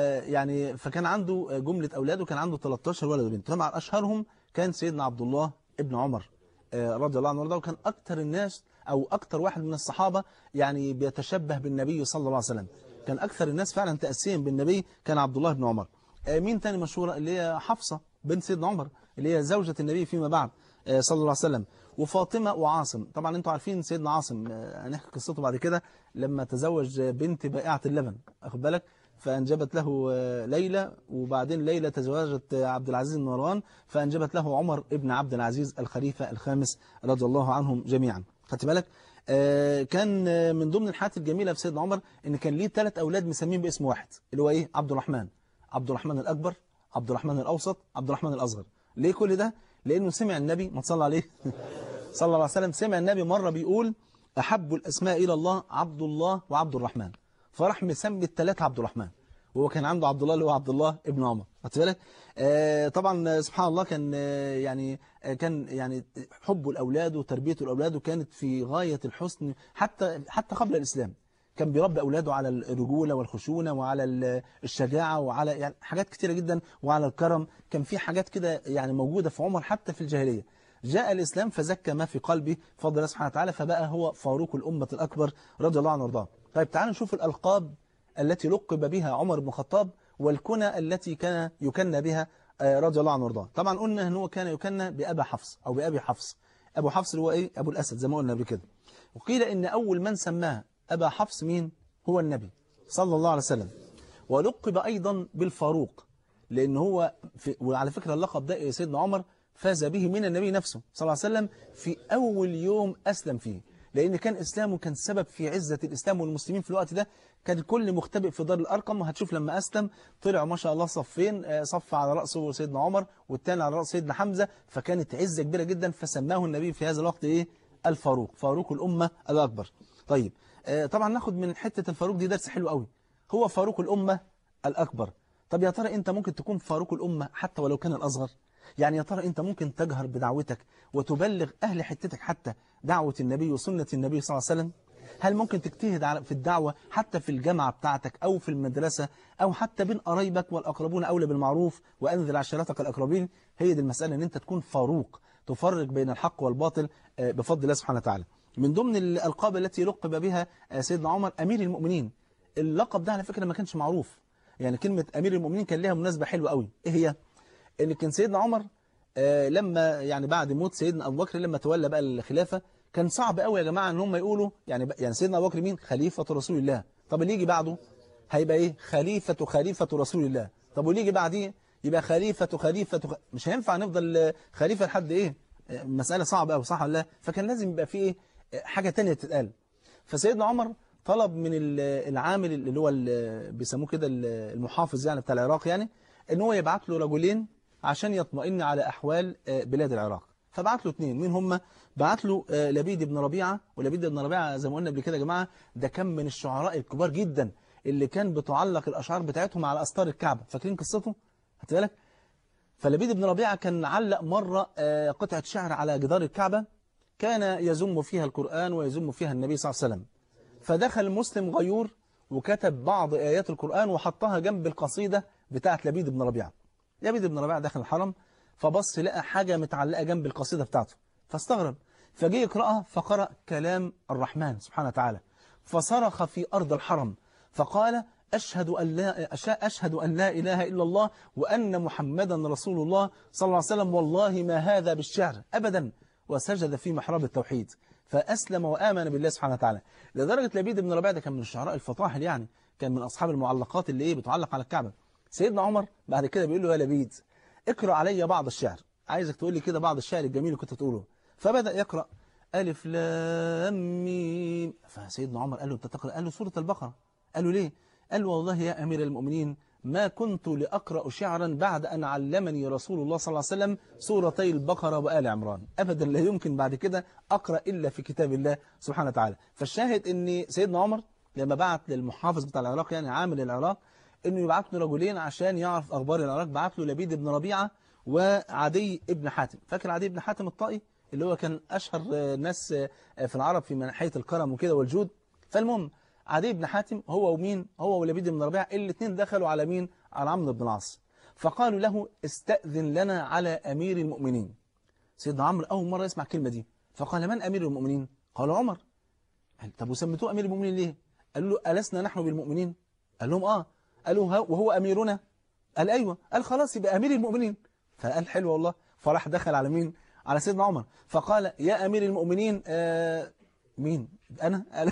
يعني فكان عنده جمله اولاد وكان عنده 13 ولد وبنت طبعا اشهرهم كان سيدنا عبد الله ابن عمر آه، رضي الله عنه وارضاه وكان اكثر الناس او اكثر واحد من الصحابه يعني بيتشبه بالنبي صلى الله عليه وسلم كان اكثر الناس فعلا تاسيا بالنبي كان عبد الله بن عمر آه، مين تاني مشهوره اللي هي حفصه بنت سيدنا عمر اللي هي زوجة النبي فيما بعد آه، صلى الله عليه وسلم وفاطمة وعاصم طبعا انتوا عارفين سيدنا عاصم آه، هنحكي قصته بعد كده لما تزوج بنت بائعة اللبن اخد بالك فأنجبت له آه، ليلى وبعدين ليلى تزوجت آه، عبد العزيز بن مروان فأنجبت له عمر ابن عبد العزيز الخليفة الخامس رضي الله عنهم جميعا خدت بالك آه، كان آه، من ضمن الحاجات الجميلة في سيدنا عمر ان كان ليه ثلاث أولاد مسمين باسم واحد اللي هو ايه عبد الرحمن عبد الرحمن الأكبر عبد الرحمن الأوسط عبد الرحمن الأصغر ليه كل ده؟ لأنه سمع النبي ما تصلى عليه صلى الله عليه وسلم سمع النبي مرة بيقول أحب الأسماء إلى الله عبد الله وعبد الرحمن فراح مسمي الثلاثة عبد الرحمن وهو كان عنده عبد الله اللي هو عبد الله ابن عمر خدت بالك آه طبعا آه، سبحان الله كان آه يعني آه كان يعني حبه الاولاد وتربيته الاولاد كانت في غايه الحسن حتى حتى قبل الاسلام كان بيربي اولاده على الرجوله والخشونه وعلى ال- الشجاعه وعلى يعني حاجات كتيره جدا وعلى الكرم كان في حاجات كده يعني موجوده في عمر حتى في الجاهليه جاء الإسلام فزكى ما في قلبه فضل الله سبحانه وتعالى فبقى هو فاروق الأمة الأكبر رضي الله عنه وارضاه طيب تعالوا نشوف الألقاب التي لقب بها عمر بن الخطاب والكنى التي كان يكنى بها آه، رضي الله عنه وارضاه طبعا قلنا ان هو كان يكنى بأبا حفص أو بأبي حفص أبو حفص اللي هو إيه أبو الأسد زي ما قلنا قبل كده وقيل إن أول من سماه أبا حفص مين هو النبي صلى الله عليه وسلم ولقب أيضا بالفاروق لأن هو في وعلى فكرة اللقب ده سيدنا عمر فاز به من النبي نفسه صلى الله عليه وسلم في أول يوم أسلم فيه لأن كان إسلامه كان سبب في عزة الإسلام والمسلمين في الوقت ده كان الكل مختبئ في دار الأرقم وهتشوف لما أسلم طلع ما شاء الله صفين آه، صف على رأسه سيدنا عمر والتاني على رأس سيدنا حمزة فكانت عزة كبيرة جدا فسماه النبي في هذا الوقت إيه الفاروق فاروق الأمة الأكبر طيب آه، طبعا ناخد من حتة الفاروق دي درس حلو قوي هو فاروق الأمة الأكبر طب يا ترى أنت ممكن تكون فاروق الأمة حتى ولو كان الأصغر يعني يا ترى أنت ممكن تجهر بدعوتك وتبلغ أهل حتتك حتى دعوة النبي وسنة النبي صلى الله عليه وسلم هل ممكن تجتهد على- في الدعوة حتى في الجامعة بتاعتك أو في المدرسة أو حتى بين قرايبك والأقربون أولى بالمعروف وأنذر عشيرتك الأقربين هي دي المسألة أن أنت تكون فاروق تفرق بين الحق والباطل آه، بفضل الله سبحانه وتعالى من ضمن الألقاب التي لقب بها آه، سيدنا عمر أمير المؤمنين اللقب ده على فكرة ما كانش معروف يعني كلمة أمير المؤمنين كان لها مناسبة حلوة قوي إيه هي؟ إن كان سيدنا عمر آه، لما يعني بعد موت سيدنا أبو بكر لما تولى بقى الخلافة كان صعب قوي يا جماعة ان هم يقولوا يعني يعني سيدنا ابو بكر مين خليفة رسول الله طب اللي يجي بعده هيبقى ايه خليفة خليفة رسول الله طب واللي يجي بعديه يبقى خليفة خليفة خ... مش هينفع نفضل آه، خليفة لحد ايه آه، مسألة صعبة قوي صح ولا لا فكان لازم يبقى في ايه آه، حاجة تانية تتقال فسيدنا عمر طلب من ال- العامل اللي هو ال- بيسموه كده ال- المحافظ يعني بتاع العراق يعني ان هو يبعت له رجلين عشان يطمئن على احوال آه، بلاد العراق فبعت له اثنين مين هم بعت له آه، لبيد بن ربيعه ولبيد بن ربيعه زي ما قلنا قبل كده يا جماعه ده كان من الشعراء الكبار جدا اللي كان بتعلق الاشعار بتاعتهم على استار الكعبه فاكرين قصته هات بالك فلبيد بن ربيعه كان علق مره آه، قطعه شعر على جدار الكعبه كان يزم فيها القران ويزم فيها النبي صلى الله عليه وسلم فدخل مسلم غيور وكتب بعض آيات القرآن وحطها جنب القصيدة بتاعة لبيد بن ربيعة لبيد بن ربيعة دخل الحرم فبص لقى حاجة متعلقة جنب القصيدة بتاعته فاستغرب فجي يقرأها فقرأ كلام الرحمن سبحانه وتعالى فصرخ في أرض الحرم فقال أشهد أن لا أش- أشهد أن لا إله إلا الله وأن محمدا رسول الله صلى الله عليه وسلم والله ما هذا بالشعر أبدا وسجد في محراب التوحيد فأسلم وآمن بالله سبحانه وتعالى لدرجة لبيد بن ربيعة ده كان من الشعراء الفطاحل يعني كان من أصحاب المعلقات اللي إيه بتعلق على الكعبة سيدنا عمر بعد كده بيقول له يا لبيد اقرأ علي بعض الشعر عايزك تقول لي كده بعض الشعر الجميل اللي كنت تقوله فبدأ يقرأ ألف لام ميم فسيدنا عمر قال له أنت تقرأ قال له سورة البقرة قال له ليه قال له والله يا أمير المؤمنين ما كنت لأقرأ شعرا بعد أن علمني رسول الله صلى الله عليه وسلم سورتي البقرة وآل عمران أبدا لا يمكن بعد كده أقرأ إلا في كتاب الله سبحانه وتعالى فالشاهد أن سيدنا عمر لما بعت للمحافظ بتاع العراق يعني عامل العراق أنه يبعت له رجلين عشان يعرف أخبار العراق بعت له لبيد بن ربيعة وعدي ابن حاتم فاكر عدي بن حاتم الطائي اللي هو كان أشهر آه، ناس آه، في العرب في منحية الكرم وكده والجود فالمهم عدي بن حاتم هو ومين هو ولبيد بن ربيعة الاثنين دخلوا على مين على عمرو بن العاص فقالوا له استأذن لنا على أمير المؤمنين سيدنا عمرو أول مرة يسمع الكلمة دي فقال من أمير المؤمنين قال عمر قال طب وسميتوه أمير المؤمنين ليه قالوا له ألسنا نحن بالمؤمنين قال لهم آه قالوا ها- وهو أميرنا قال أيوة قال خلاص يبقى أمير المؤمنين فقال حلو والله فراح دخل على مين على سيدنا عمر فقال يا أمير المؤمنين آه مين أنا قال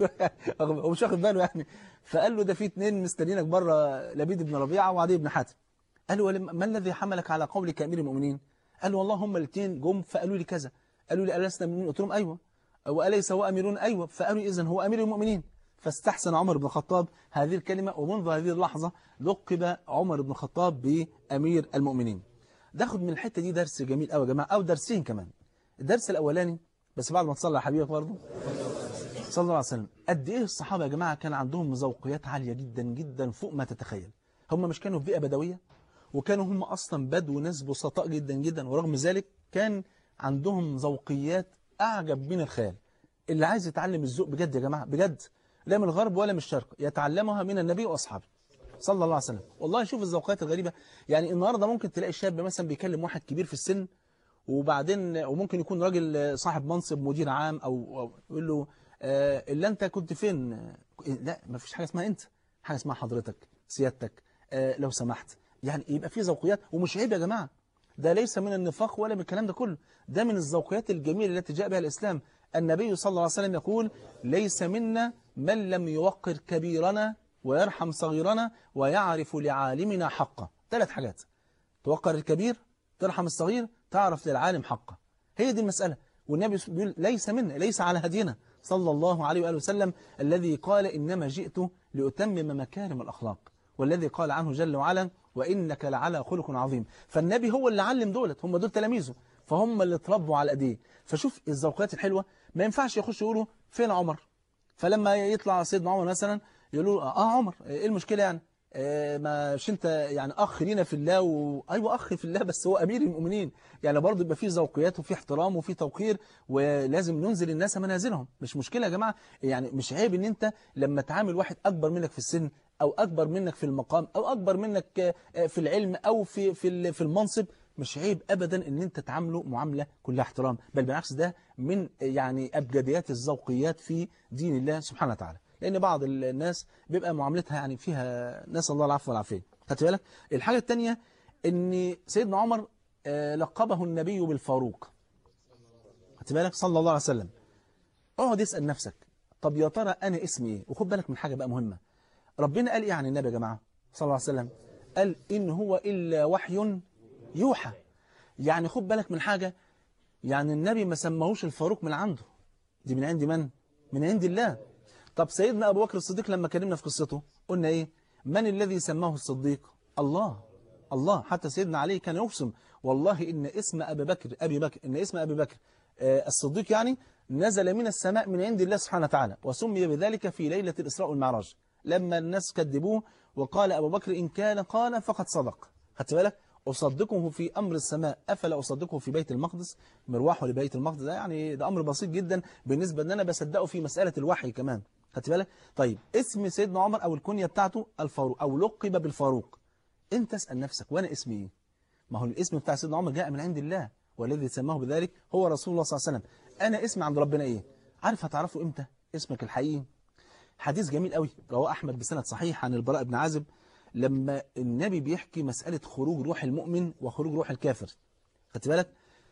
أيوة هو مش واخد باله يعني فقال له ده في اتنين مستنيينك بره لبيد بن ربيعة وعدي بن حاتم قال له ولم- ما الذي حملك على قولك أمير المؤمنين قال له والله هم الاثنين جم فقالوا لي كذا قالوا لي ألسنا من قلت لهم أيوة وأليس هو أميرون أيوة فقالوا إذن هو أمير المؤمنين فاستحسن عمر بن الخطاب هذه الكلمة ومنذ هذه اللحظة لقب عمر بن الخطاب بأمير المؤمنين ناخد من الحتة دي درس جميل قوي يا جماعة أو درسين كمان الدرس الأولاني بس بعد ما تصلي على حبيبك برضه صلى الله عليه وسلم قد ايه الصحابه يا جماعه كان عندهم ذوقيات عاليه جدا جدا فوق ما تتخيل هم مش كانوا في بيئه بدويه وكانوا هم اصلا بدو ناس بسطاء جدا جدا ورغم ذلك كان عندهم ذوقيات اعجب من الخيال اللي عايز يتعلم الذوق بجد يا جماعه بجد لا من الغرب ولا من الشرق يتعلمها من النبي واصحابه صلى الله عليه وسلم والله شوف الذوقيات الغريبه يعني النهارده ممكن تلاقي شاب مثلا بيكلم واحد كبير في السن وبعدين وممكن يكون راجل صاحب منصب مدير عام او أو يقول له آه، الا انت كنت فين آه، لا ما فيش حاجه اسمها انت حاجه اسمها حضرتك سيادتك آه، لو سمحت يعني يبقى في ذوقيات ومش عيب يا جماعه ده ليس من النفاق ولا من الكلام ده كله ده من الذوقيات الجميله التي جاء بها الاسلام النبي صلى الله عليه وسلم يقول ليس منا من لم يوقر كبيرنا ويرحم صغيرنا ويعرف لعالمنا حقه ثلاث حاجات توقر الكبير ترحم الصغير تعرف للعالم حقه هي دي المسألة والنبي بيقول ليس منا ليس على هدينا صلى الله عليه وآله وسلم الذي قال إنما جئت لأتمم مكارم الأخلاق والذي قال عنه جل وعلا وإنك لعلى خلق عظيم فالنبي هو اللي علم دولت هم دول تلاميذه فهم اللي اتربوا على ايديه فشوف الذوقيات الحلوة ما ينفعش يخشوا يقولوا فين عمر فلما يطلع سيدنا عمر مثلا يقولوا اه عمر ايه المشكلة يعني آه، ما مش انت يعني اخ لينا في الله و... ايوه اخ في الله بس هو امير المؤمنين يعني برضه يبقى فيه ذوقيات وفيه احترام وفيه توقير ولازم ننزل الناس منازلهم مش مشكله يا جماعه يعني مش عيب ان انت لما تعامل واحد اكبر منك في السن او اكبر منك في المقام او اكبر منك آه، في العلم او في في ال- في المنصب مش عيب ابدا ان انت تعامله معامله كلها احترام بل بالعكس ده من يعني ابجديات الذوقيات في دين الله سبحانه وتعالى لان بعض الناس بيبقى معاملتها يعني فيها نسال الله العفو والعافيه خدت بالك الحاجه الثانيه ان سيدنا عمر آه، لقبه النبي بالفاروق خدت بالك صلى الله عليه وسلم اقعد اسال نفسك طب يا ترى انا اسمي ايه وخد بالك من حاجه بقى مهمه ربنا قال ايه عن النبي يا جماعه صلى الله عليه وسلم قال ان هو الا وحي يوحى يعني خد بالك من حاجه يعني النبي ما سماهوش الفاروق من عنده دي من عند من من عند الله طب سيدنا ابو بكر الصديق لما كلمنا في قصته قلنا ايه من الذي سماه الصديق الله الله حتى سيدنا علي كان يقسم والله ان اسم ابي بكر ابي بكر ان اسم ابي بكر آه، الصديق يعني نزل من السماء من عند الله سبحانه وتعالى وسمي بذلك في ليله الاسراء والمعراج لما الناس كذبوه وقال ابو بكر ان كان قال فقد صدق خدت بالك أصدقه في أمر السماء أفلا أصدقه في بيت المقدس مروحه لبيت المقدس ده يعني ده أمر بسيط جدا بالنسبة أن أنا بصدقه في مسألة الوحي كمان خدت بالك طيب اسم سيدنا عمر أو الكنية بتاعته الفاروق أو لقب بالفاروق أنت اسأل نفسك وأنا اسمي إيه ما هو الاسم بتاع سيدنا عمر جاء من عند الله والذي سماه بذلك هو رسول الله صلى الله عليه وسلم أنا اسمي عند ربنا إيه عارف هتعرفه إمتى اسمك الحقيقي حديث جميل قوي رواه أحمد بسند صحيح عن البراء بن عازب لما النبي بيحكي مسألة خروج روح المؤمن وخروج روح الكافر خدت بالك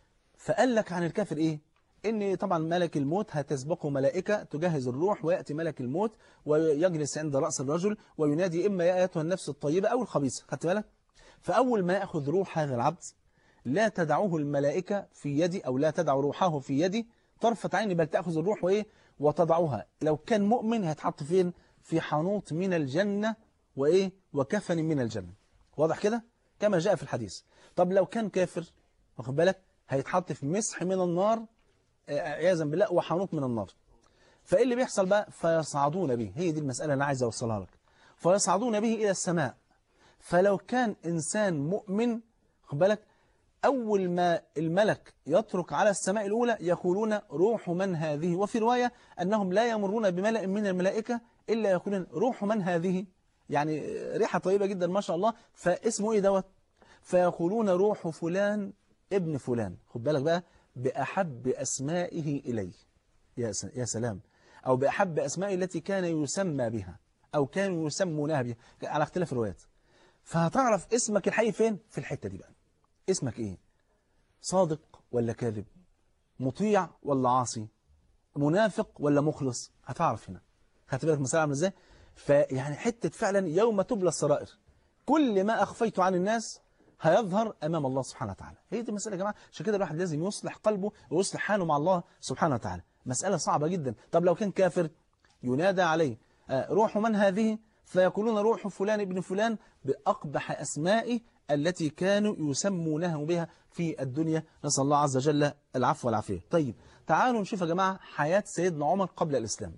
فقال لك عن الكافر ايه ان طبعا ملك الموت هتسبقه ملائكة تجهز الروح ويأتي ملك الموت ويجلس عند رأس الرجل وينادي إما يا أيتها النفس الطيبة أو الخبيثة خدت بالك فأول ما يأخذ روح هذا العبد لا تدعوه الملائكة في يدي أو لا تدع روحه في يدي طرفة عين بل تأخذ الروح وإيه وتضعها لو كان مؤمن هيتحط فين في حنوط من الجنة وإيه وكفن من الجنة واضح كده كما جاء في الحديث طب لو كان كافر واخد بالك هيتحط في مسح من النار آه، عياذا بالله وحنوط من النار فايه اللي بيحصل بقى فيصعدون به هي دي المسألة اللي انا عايز اوصلها لك فيصعدون به الى السماء فلو كان انسان مؤمن خد بالك أول ما الملك يترك على السماء الأولى يقولون روح من هذه وفي رواية أنهم لا يمرون بملأ من الملائكة إلا يقولون روح من هذه يعني ريحة طيبة جدا ما شاء الله فاسمه إيه دوت فيقولون روح فلان ابن فلان خد بالك بقى بأحب أسمائه إليه يا س- يا سلام أو بأحب أسمائه التي كان يسمى بها أو كانوا يسمونها بها على اختلاف الروايات فهتعرف اسمك الحقيقي فين في الحتة دي بقى اسمك ايه صادق ولا كاذب مطيع ولا عاصي منافق ولا مخلص هتعرف هنا خدت بالك مسألة عامله ازاي فيعني حتة فعلا يوم تبلى السرائر كل ما أخفيت عن الناس هيظهر أمام الله سبحانه وتعالى هي دي المسألة يا جماعة عشان كده الواحد لازم يصلح قلبه ويصلح حاله مع الله سبحانه وتعالى مسألة صعبة جدا طب لو كان كافر ينادى عليه آه، روح من هذه فيقولون روح فلان ابن فلان بأقبح أسمائه التي كانوا يسمونه بها في الدنيا نسأل الله عز وجل العفو والعافية طيب تعالوا نشوف يا جماعة حياة سيدنا عمر قبل الإسلام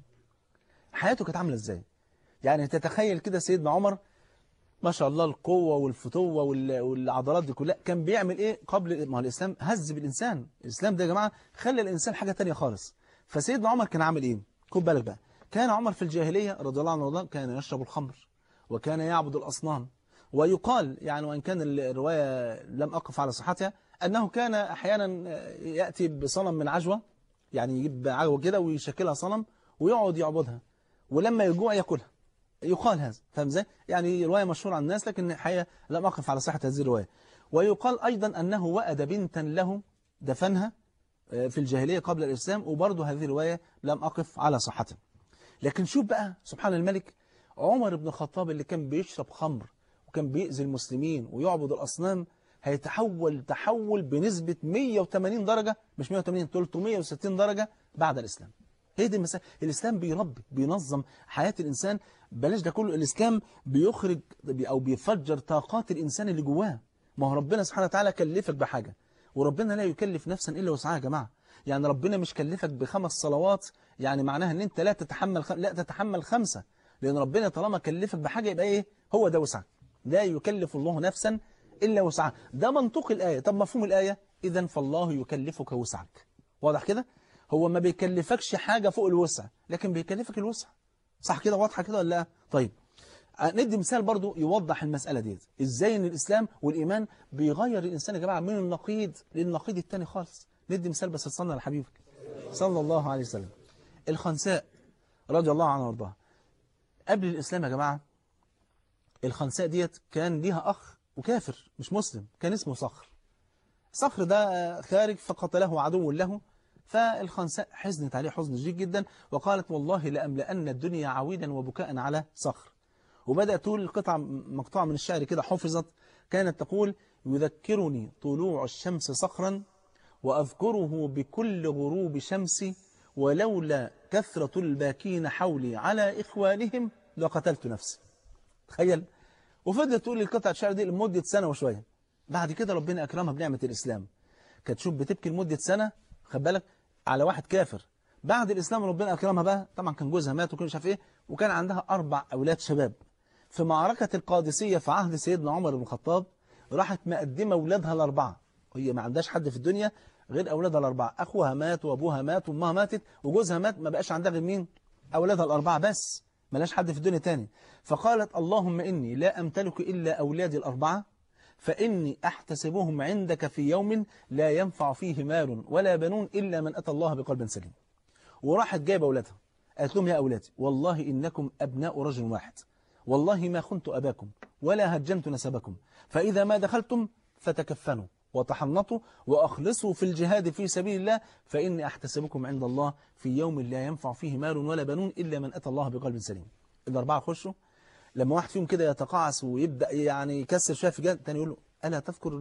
حياته كانت عاملة إزاي يعني تتخيل كده سيدنا عمر ما شاء الله القوة والفتوة وال- والعضلات دي كلها كان بيعمل ايه قبل ما هو الاسلام هز بالانسان الاسلام ده يا جماعة خلى الانسان حاجة تانية خالص فسيدنا عمر كان عامل ايه خد بالك بقى كان عمر في الجاهلية رضي الله عنه وارضاه كان يشرب الخمر وكان يعبد الاصنام ويقال يعني وان كان الرواية لم اقف على صحتها انه كان احيانا ياتي بصنم من عجوة يعني يجيب عجوة كده ويشكلها صنم ويقعد يعبدها ولما يجوع ياكلها يقال هذا فاهم ازاي يعني روايه مشهوره عن الناس لكن الحقيقه لم اقف على صحه هذه الروايه ويقال ايضا انه وأد بنتا له دفنها آه، في الجاهليه قبل الاسلام وبرضه هذه الروايه لم اقف على صحتها لكن شوف بقى سبحان الملك عمر بن الخطاب اللي كان بيشرب خمر وكان بيأذي المسلمين ويعبد الاصنام هيتحول تحول بنسبه 180 درجه مش 180 360 درجه بعد الاسلام هي دي المسألة الإسلام بيربي بينظم حياة الإنسان بلاش ده كله الإسلام بيخرج أو بيفجر طاقات الإنسان اللي جواه ما هو ربنا سبحانه وتعالى كلفك بحاجة وربنا لا يكلف نفسا إلا وسعها يا جماعة يعني ربنا مش كلفك بخمس صلوات يعني معناها ان انت لا تتحمل خ... لا تتحمل خمسة لأن ربنا طالما كلفك بحاجة يبقى إيه هو ده وسعك لا يكلف الله نفسا إلا وسعها ده منطق الآية طب مفهوم الآية إذا فالله يكلفك وسعك واضح كده هو ما بيكلفكش حاجة فوق الوسع لكن بيكلفك الوسع صح كده واضحة كده ولا لا طيب ندي مثال برضو يوضح المسألة ديت ازاي ان الاسلام والايمان بيغير الانسان يا جماعة من النقيض للنقيض التاني خالص ندي مثال بس تصلنا لحبيبك صلى الله عليه وسلم الخنساء رضي الله عنها وارضاها قبل الاسلام يا جماعة الخنساء ديت كان ليها اخ وكافر مش مسلم كان اسمه صخر صخر ده خارج فقتله عدو له فالخنساء حزنت عليه حزن شديد جدا وقالت والله لأملأن الدنيا عويدا وبكاء على صخر وبدأت تقول القطعة مقطوعة من الشعر كده حفظت كانت تقول يذكرني طلوع الشمس صخرا وأذكره بكل غروب شمسي ولولا كثرة الباكين حولي على إخوانهم لقتلت نفسي تخيل وفضلت تقول القطعة الشعر دي لمدة سنة وشوية بعد كده ربنا أكرمها بنعمة الإسلام كانت شوف بتبكي لمدة سنة خد بالك على واحد كافر بعد الإسلام ربنا أكرمها بقى طبعا كان جوزها مات وكل مش عارف إيه وكان عندها أربع أولاد شباب في معركة القادسية في عهد سيدنا عمر بن الخطاب راحت مقدمة أولادها الأربعة هي ما عندهاش حد في الدنيا غير أولادها الأربعة أخوها مات وأبوها مات وأمها ماتت وجوزها مات ما بقاش عندها غير مين أولادها الأربعة بس ملاش حد في الدنيا تاني فقالت اللهم إني لا أمتلك إلا أولادي الأربعة فإني أحتسبهم عندك في يوم لا ينفع فيه مال ولا بنون إلا من أتى الله بقلب سليم وراحت جايبه أولادها قالت لهم يا أولادي والله إنكم أبناء رجل واحد والله ما خنت أباكم ولا هجمت نسبكم فإذا ما دخلتم فتكفنوا وتحنطوا وأخلصوا في الجهاد في سبيل الله فإني أحتسبكم عند الله في يوم لا ينفع فيه مال ولا بنون إلا من أتى الله بقلب سليم الأربعة خشوا لما واحد فيهم كده يتقاعس ويبدأ يعني يكسر شوية في جهاد تاني يقول له ألا تذكر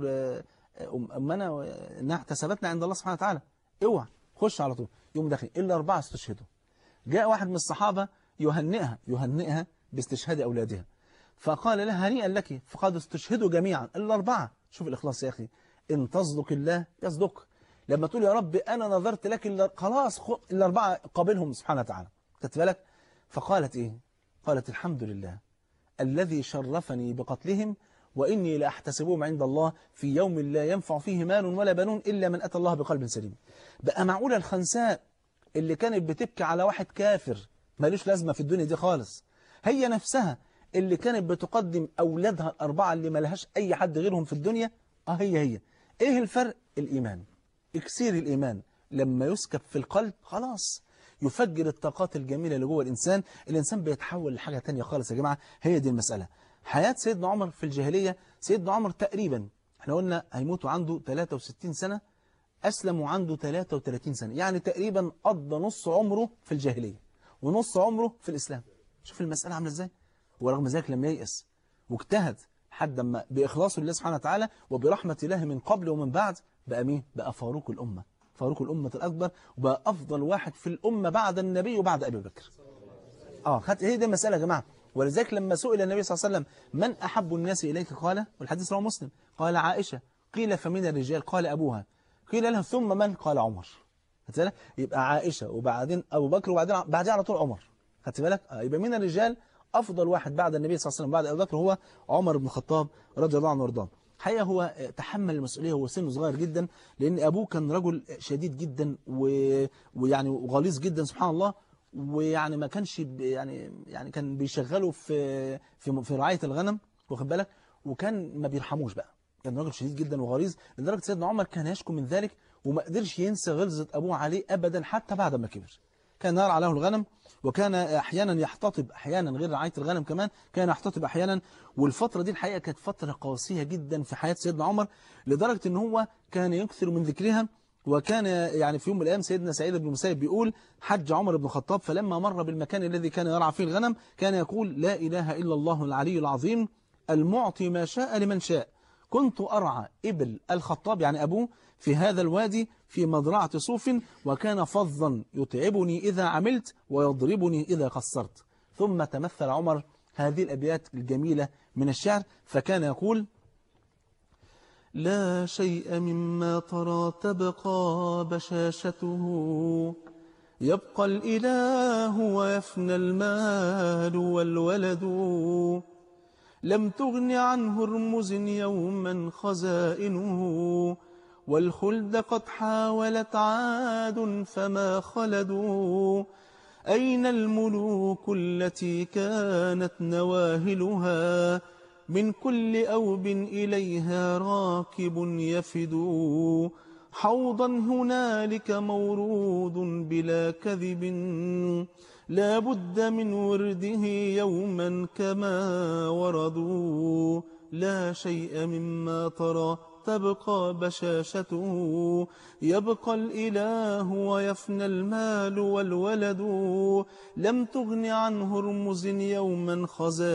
أمنا إنها احتسبتنا عند الله سبحانه وتعالى اوعى خش على طول يوم داخل إلا أربعة استشهدوا جاء واحد من الصحابة يهنئها يهنئها باستشهاد أولادها فقال لها هنيئا لك فقد استشهدوا جميعا الأربعة شوف الإخلاص يا أخي إن تصدق الله يصدق لما تقول يا رب أنا نظرت لك خلاص الأربعة قابلهم سبحانه وتعالى خدت بالك فقالت إيه قالت الحمد لله الذي شرفني بقتلهم وإني لأحتسبهم عند الله في يوم لا ينفع فيه مال ولا بنون إلا من أتى الله بقلب سليم بقى معقولة الخنساء اللي كانت بتبكي على واحد كافر مالوش لازمة في الدنيا دي خالص هي نفسها اللي كانت بتقدم أولادها الأربعة اللي ملهاش أي حد غيرهم في الدنيا آه هي هي إيه الفرق؟ الإيمان إكسير الإيمان لما يسكب في القلب خلاص يفجر الطاقات الجميلة اللي جوه الإنسان الإنسان بيتحول لحاجة تانية خالص يا جماعة هي دي المسألة حياة سيدنا عمر في الجاهلية سيدنا عمر تقريبا احنا قلنا هيموت عنده 63 سنة أسلم وعنده 33 سنة يعني تقريبا قضى نص عمره في الجاهلية ونص عمره في الإسلام شوف المسألة عاملة ازاي ورغم ذلك لم ييأس واجتهد حد ما بإخلاصه لله سبحانه وتعالى وبرحمة الله من قبل ومن بعد بقى مين بقى فاروق الأمة فاروق الأمة الأكبر وبقى أفضل واحد في الأمة بعد النبي وبعد أبي بكر آه خد هي دي المسألة يا جماعة ولذلك لما سئل النبي صلى الله عليه وسلم من أحب الناس إليك قال والحديث رواه مسلم قال عائشة قيل فمن الرجال قال أبوها قيل له ثم من قال عمر خدت يبقى عائشة وبعدين أبو بكر وبعدين بعدين على طول عمر خدت بالك آه يبقى من الرجال أفضل واحد بعد النبي صلى الله عليه وسلم بعد أبو بكر هو عمر بن الخطاب رضي الله عنه وارضاه حقيقة هو تحمل المسؤولية هو سنه صغير جدا لأن أبوه كان رجل شديد جدا و... ويعني غليظ جدا سبحان الله ويعني ما كانش يعني يعني كان بيشغله في في في رعاية الغنم واخد بالك وكان ما بيرحموش بقى كان راجل شديد جدا وغليظ لدرجة سيدنا عمر كان يشكو من ذلك وما قدرش ينسى غلظة أبوه عليه أبدا حتى بعد ما كبر كان يرعى له الغنم وكان أحيانا يحتطب أحيانا غير رعاية الغنم كمان كان يحتطب أحيانا والفترة دي الحقيقة كانت فترة قاسية جدا في حياة سيدنا عمر لدرجة ان هو كان يكثر من ذكرها وكان يعني في يوم من الأيام سيدنا سعيد بن المسيب بيقول حج عمر بن الخطاب فلما مر بالمكان الذي كان يرعى فيه الغنم كان يقول لا إله إلا الله العلي العظيم المعطي ما شاء لمن شاء كنت أرعى إبل الخطاب يعني أبوه في هذا الوادي في مزرعة صوف وكان فظا يتعبني إذا عملت ويضربني إذا قصرت ثم تمثل عمر هذه الأبيات الجميلة من الشعر فكان يقول لا شيء مما ترى تبقى بشاشته يبقى الإله ويفنى المال والولد لم تغن عنه رمز يوما خزائنه والخلد قد حاولت عاد فما خلدوا أين الملوك التي كانت نواهلها من كل أوب إليها راكب يفد حوضا هنالك مورود بلا كذب لا بد من ورده يوما كما وردوا لا شيء مما ترى تبقى بشاشته يبقى الإله ويفنى المال والولد لم تغن عنه رمز يوما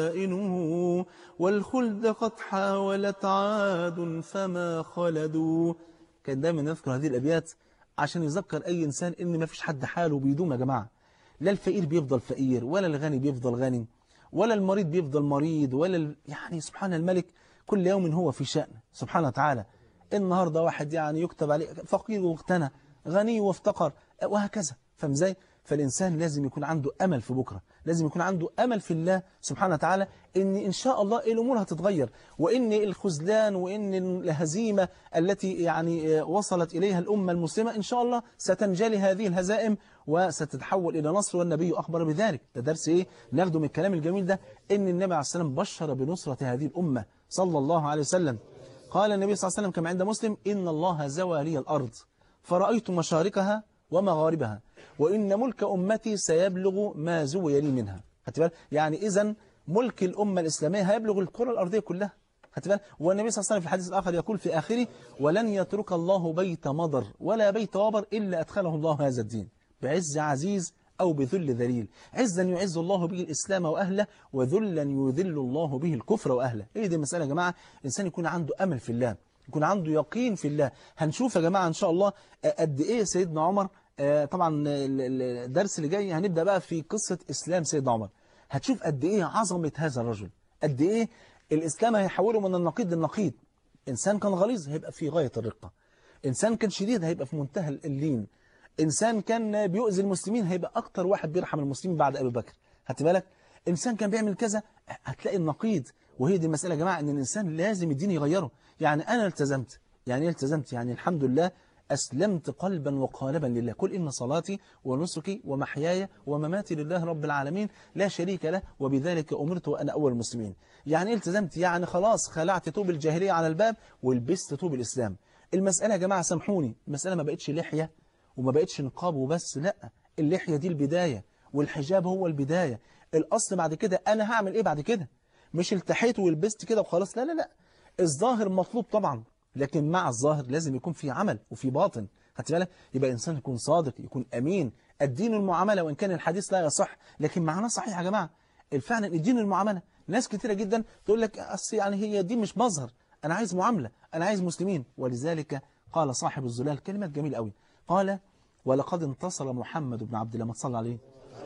خزائنه والخلد قد حاولت عاد فما خلدوا كان دايما نذكر هذه الأبيات عشان يذكر أي إنسان إن ما فيش حد حاله بيدوم يا جماعة لا الفقير بيفضل فقير ولا الغني بيفضل غني ولا المريض بيفضل مريض ولا ال... يعني سبحان الملك كل يوم هو في شأن سبحانه وتعالى النهاردة واحد يعني يكتب عليه فقير واغتنى غني وافتقر وهكذا فاهم ازاي فالإنسان لازم يكون عنده أمل في بكرة لازم يكون عنده أمل في الله سبحانه وتعالى إن إن شاء الله الأمور هتتغير وإن الخذلان وإن الهزيمة التي يعني وصلت إليها الأمة المسلمة إن شاء الله ستنجلي هذه الهزائم وستتحول إلى نصر والنبي أخبر بذلك ده درس إيه ناخده من الكلام الجميل ده إن النبي عليه السلام بشر بنصرة هذه الأمة صلى الله عليه وسلم قال النبي صلى الله عليه وسلم كما عند مسلم إن الله زوى لي الأرض فرأيت مشاركها ومغاربها وإن ملك أمتي سيبلغ ما زوي لي منها بالك يعني إذا ملك الأمة الإسلامية هيبلغ الكرة الأرضية كلها بالك والنبي صلى الله عليه وسلم في الحديث الآخر يقول في آخره ولن يترك الله بيت مضر ولا بيت وبر إلا أدخله الله هذا الدين بعز عزيز أو بذل ذليل عزا يعز الله به الإسلام وأهله وذلا يذل الله به الكفر وأهله إيه دي المسألة يا جماعة إنسان يكون عنده أمل في الله يكون عنده يقين في الله هنشوف يا جماعة إن شاء الله قد إيه سيدنا عمر طبعا الدرس اللي جاي هنبدأ بقى في قصة إسلام سيدنا عمر هتشوف قد إيه عظمة هذا الرجل قد إيه الإسلام هيحوله من النقيض للنقيض إنسان كان غليظ هيبقى في غاية الرقة إنسان كان شديد هيبقى في منتهى اللين إنسان كان بيؤذي المسلمين هيبقى أكتر واحد بيرحم المسلمين بعد أبي بكر هات بالك إنسان كان بيعمل كذا هتلاقي النقيض وهي دي المسألة يا جماعة إن الإنسان لازم الدين يغيره يعني أنا التزمت يعني إيه التزمت يعني الحمد لله أسلمت قلبا وقالبا لله قل إن صلاتي ونسكي ومحياي ومماتي لله رب العالمين لا شريك له وبذلك أمرت وأنا أول المسلمين يعني التزمت يعني خلاص خلعت طوب الجاهلية على الباب ولبست طوب الإسلام المسألة يا جماعة سامحوني المسألة ما بقتش لحية وما بقتش نقاب وبس لا اللحية دي البداية والحجاب هو البداية الأصل بعد كده أنا هعمل إيه بعد كده مش التحيت ولبست كده وخلاص لا لا لا الظاهر مطلوب طبعا لكن مع الظاهر لازم يكون في عمل وفي باطن خدت بالك يبقى إنسان يكون صادق يكون أمين الدين المعاملة وإن كان الحديث لا يصح لكن معناه صحيح يا جماعة فعلا الدين المعاملة ناس كتيرة جدا تقول لك أصل يعني هي دي مش مظهر أنا عايز معاملة أنا عايز مسلمين ولذلك قال صاحب الزلال كلمة جميلة قوي قال ولقد انتصر محمد بن عبد الله ما تصلى عليه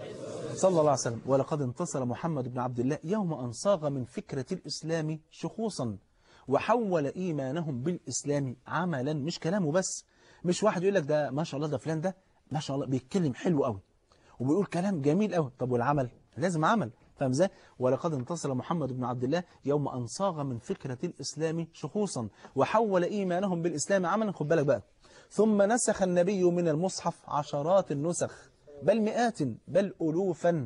صلى الله عليه وسلم ولقد انتصر محمد بن عبد الله يوم أن صاغ من فكرة الإسلام شخوصا وحول إيمانهم بالإسلام عملا مش كلامه بس مش واحد يقول لك ده ما شاء الله ده فلان ده ما شاء الله بيتكلم حلو قوي وبيقول كلام جميل قوي طب والعمل لازم عمل فاهم ازاي ولقد انتصر محمد بن عبد الله يوم أن صاغ من فكرة الإسلام شخوصا وحول إيمانهم بالإسلام عملا خد بالك بقى ثم نسخ النبي من المصحف عشرات النسخ بل مئات بل ألوفا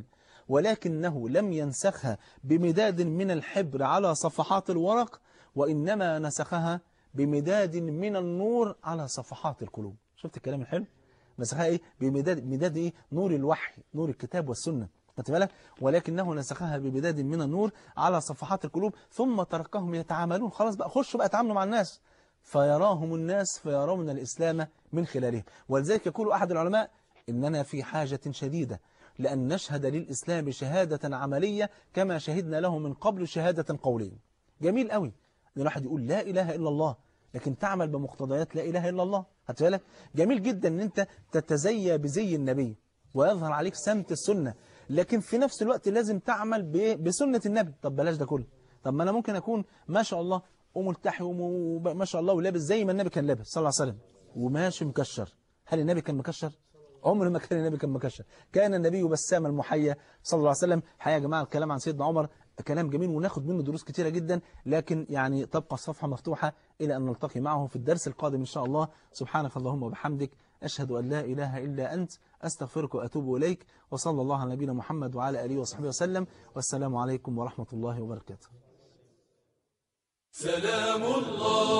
ولكنه لم ينسخها بمداد من الحبر على صفحات الورق وإنما نسخها بمداد من النور على صفحات القلوب شفت الكلام الحلو نسخها إيه بمداد مداد إيه نور الوحي نور الكتاب والسنة خدت بالك ولكنه نسخها بمداد من النور على صفحات القلوب ثم تركهم يتعاملون خلاص بقى خشوا بقى تعاملوا مع الناس فيراهم الناس فيرون الإسلام من خلالهم ولذلك يقول أحد العلماء إننا في حاجة شديدة لأن نشهد للإسلام شهادة عملية كما شهدنا له من قبل شهادة قولين جميل قوي ان الواحد يقول لا إله إلا الله لكن تعمل بمقتضيات لا إله إلا الله هتفعلك جميل جدا ان انت تتزيى بزي النبي ويظهر عليك سمت السنة لكن في نفس الوقت لازم تعمل بسنة النبي طب بلاش ده كله طب ما أنا ممكن أكون ما شاء الله وملتحي وما شاء الله ولابس زي ما النبي كان لابس صلى الله عليه وسلم وماشي مكشر هل النبي كان مكشر عمر ما كان النبي كان مكشر كان النبي بسام المحيا صلى الله عليه وسلم حقيقة يا جماعة الكلام عن سيدنا عمر كلام جميل وناخد منه دروس كتيرة جدا لكن يعني تبقى الصفحة مفتوحة إلى أن نلتقي معه في الدرس القادم إن شاء الله سبحانك اللهم وبحمدك أشهد أن لا إله إلا أنت أستغفرك وأتوب إليك وصلى الله على نبينا محمد وعلى آله وصحبه وسلم والسلام عليكم ورحمة الله وبركاته سلام الله